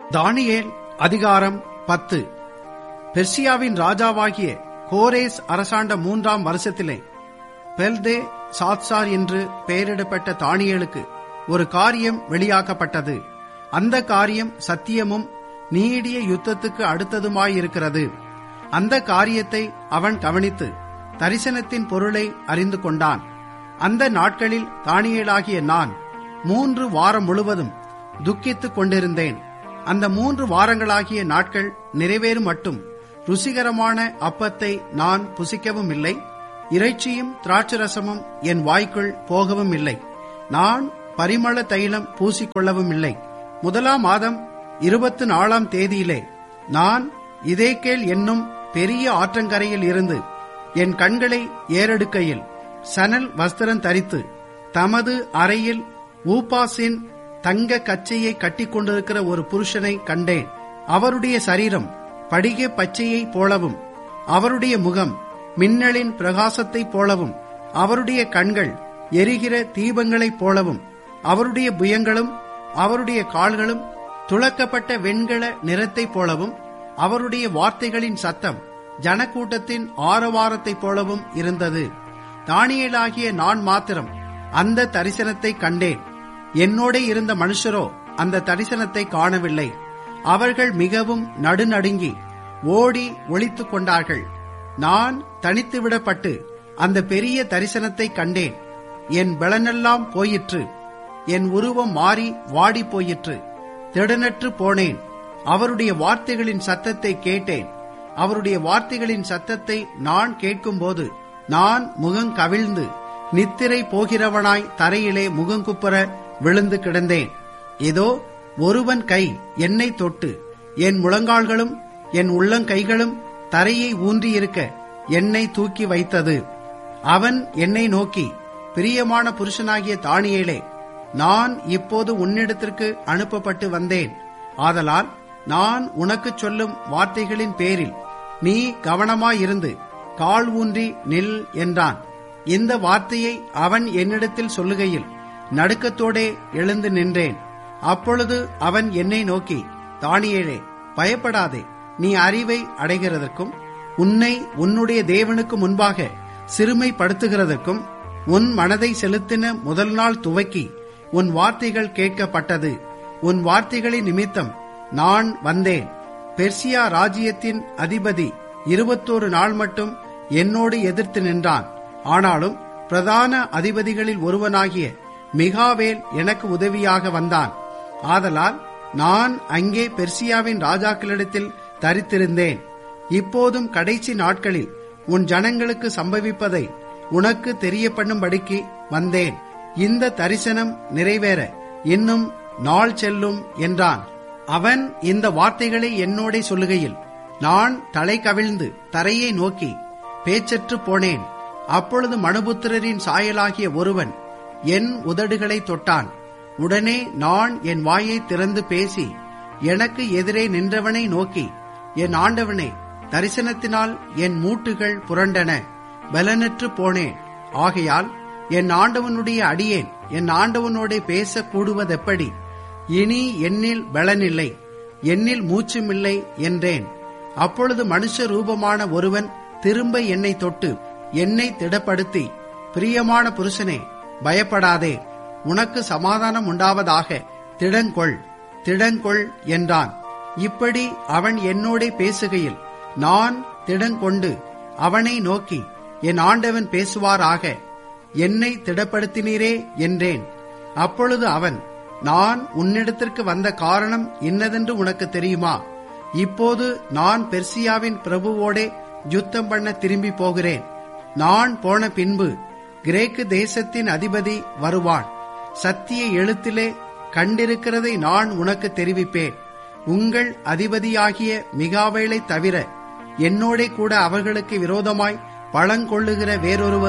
தானியேல் அதிகாரம் பத்து பெர்சியாவின் ராஜாவாகிய கோரேஸ் அரசாண்ட மூன்றாம் வருஷத்திலே பெல்தே சாத்சார் என்று பெயரிடப்பட்ட தானியேலுக்கு ஒரு காரியம் வெளியாக்கப்பட்டது அந்த காரியம் சத்தியமும் நீடிய யுத்தத்துக்கு அடுத்ததுமாயிருக்கிறது அந்த காரியத்தை அவன் கவனித்து தரிசனத்தின் பொருளை அறிந்து கொண்டான் அந்த நாட்களில் தானியேலாகிய நான் மூன்று வாரம் முழுவதும் துக்கித்துக் கொண்டிருந்தேன் அந்த மூன்று வாரங்களாகிய நாட்கள் நிறைவேறும் மட்டும் ருசிகரமான அப்பத்தை நான் புசிக்கவும் இல்லை இறைச்சியும் திராட்சரசமும் என் வாய்க்குள் போகவும் இல்லை நான் பரிமள தைலம் பூசிக்கொள்ளவும் இல்லை முதலாம் மாதம் இருபத்தி நாலாம் தேதியிலே நான் இதேகேல் என்னும் பெரிய ஆற்றங்கரையில் இருந்து என் கண்களை ஏறெடுக்கையில் சணல் வஸ்திரம் தரித்து தமது அறையில் ஊபாசின் தங்க கச்சையை கட்டிக் கொண்டிருக்கிற ஒரு புருஷனை கண்டேன் அவருடைய சரீரம் படிக பச்சையை போலவும் அவருடைய முகம் மின்னலின் பிரகாசத்தைப் போலவும் அவருடைய கண்கள் எரிகிற தீபங்களைப் போலவும் அவருடைய புயங்களும் அவருடைய கால்களும் துளக்கப்பட்ட வெண்கல நிறத்தைப் போலவும் அவருடைய வார்த்தைகளின் சத்தம் ஜனக்கூட்டத்தின் ஆரவாரத்தைப் போலவும் இருந்தது தானியலாகிய நான் மாத்திரம் அந்த தரிசனத்தை கண்டேன் என்னோட இருந்த மனுஷரோ அந்த தரிசனத்தை காணவில்லை அவர்கள் மிகவும் நடுநடுங்கி ஓடி ஒளித்துக் கொண்டார்கள் நான் தனித்து விடப்பட்டு அந்த பெரிய தரிசனத்தை கண்டேன் என் பலனெல்லாம் போயிற்று என் உருவம் மாறி வாடி போயிற்று திடனற்று போனேன் அவருடைய வார்த்தைகளின் சத்தத்தை கேட்டேன் அவருடைய வார்த்தைகளின் சத்தத்தை நான் கேட்கும்போது நான் முகம் கவிழ்ந்து நித்திரை போகிறவனாய் தரையிலே முகங்குப்புற விழுந்து கிடந்தேன் இதோ ஒருவன் கை என்னை தொட்டு என் முழங்கால்களும் என் உள்ளங்கைகளும் தரையை ஊன்றியிருக்க என்னை தூக்கி வைத்தது அவன் என்னை நோக்கி பிரியமான புருஷனாகிய தானியேலே நான் இப்போது உன்னிடத்திற்கு அனுப்பப்பட்டு வந்தேன் ஆதலால் நான் உனக்குச் சொல்லும் வார்த்தைகளின் பேரில் நீ கவனமாயிருந்து கால் ஊன்றி நில் என்றான் இந்த வார்த்தையை அவன் என்னிடத்தில் சொல்லுகையில் நடுக்கத்தோடே எழுந்து நின்றேன் அப்பொழுது அவன் என்னை நோக்கி தானியேழே பயப்படாதே நீ அறிவை அடைகிறதற்கும் உன்னை உன்னுடைய தேவனுக்கு முன்பாக சிறுமைப்படுத்துகிறதற்கும் உன் மனதை செலுத்தின முதல் நாள் துவக்கி உன் வார்த்தைகள் கேட்கப்பட்டது உன் வார்த்தைகளின் நிமித்தம் நான் வந்தேன் பெர்சியா ராஜ்யத்தின் அதிபதி இருபத்தோரு நாள் மட்டும் என்னோடு எதிர்த்து நின்றான் ஆனாலும் பிரதான அதிபதிகளில் ஒருவனாகிய மிகாவேல் எனக்கு உதவியாக வந்தான் ஆதலால் நான் அங்கே பெர்சியாவின் ராஜாக்களிடத்தில் தரித்திருந்தேன் இப்போதும் கடைசி நாட்களில் உன் ஜனங்களுக்கு சம்பவிப்பதை உனக்கு தெரியப்பண்ணும்படிக்கு வந்தேன் இந்த தரிசனம் நிறைவேற இன்னும் நாள் செல்லும் என்றான் அவன் இந்த வார்த்தைகளை என்னோட சொல்லுகையில் நான் தலை கவிழ்ந்து தரையை நோக்கி பேச்சற்று போனேன் அப்பொழுது மனுபுத்திரரின் சாயலாகிய ஒருவன் என் உதடுகளை தொட்டான் உடனே நான் என் வாயை திறந்து பேசி எனக்கு எதிரே நின்றவனை நோக்கி என் ஆண்டவனே தரிசனத்தினால் என் மூட்டுகள் புரண்டன பலனற்று போனேன் ஆகையால் என் ஆண்டவனுடைய அடியேன் என் ஆண்டவனோட பேச கூடுவதெப்படி இனி என்னில் பலனில்லை என்னில் மூச்சுமில்லை என்றேன் அப்பொழுது மனுஷ ரூபமான ஒருவன் திரும்ப என்னை தொட்டு என்னை திடப்படுத்தி பிரியமான புருஷனே பயப்படாதே உனக்கு சமாதானம் உண்டாவதாக திடங்கொள் திடங்கொள் என்றான் இப்படி அவன் என்னோட பேசுகையில் நான் திடங்கொண்டு அவனை நோக்கி என் ஆண்டவன் பேசுவாராக என்னை திடப்படுத்தினீரே என்றேன் அப்பொழுது அவன் நான் உன்னிடத்திற்கு வந்த காரணம் இன்னதென்று உனக்கு தெரியுமா இப்போது நான் பெர்சியாவின் பிரபுவோடே யுத்தம் பண்ண திரும்பி போகிறேன் நான் போன பின்பு கிரேக்கு தேசத்தின் அதிபதி வருவான் சத்திய எழுத்திலே கண்டிருக்கிறதை நான் உனக்கு தெரிவிப்பேன் உங்கள் அதிபதியாகிய மிகாவேலை தவிர என்னோட கூட அவர்களுக்கு விரோதமாய் பழங்கொள்ளுகிற வேறொருவர்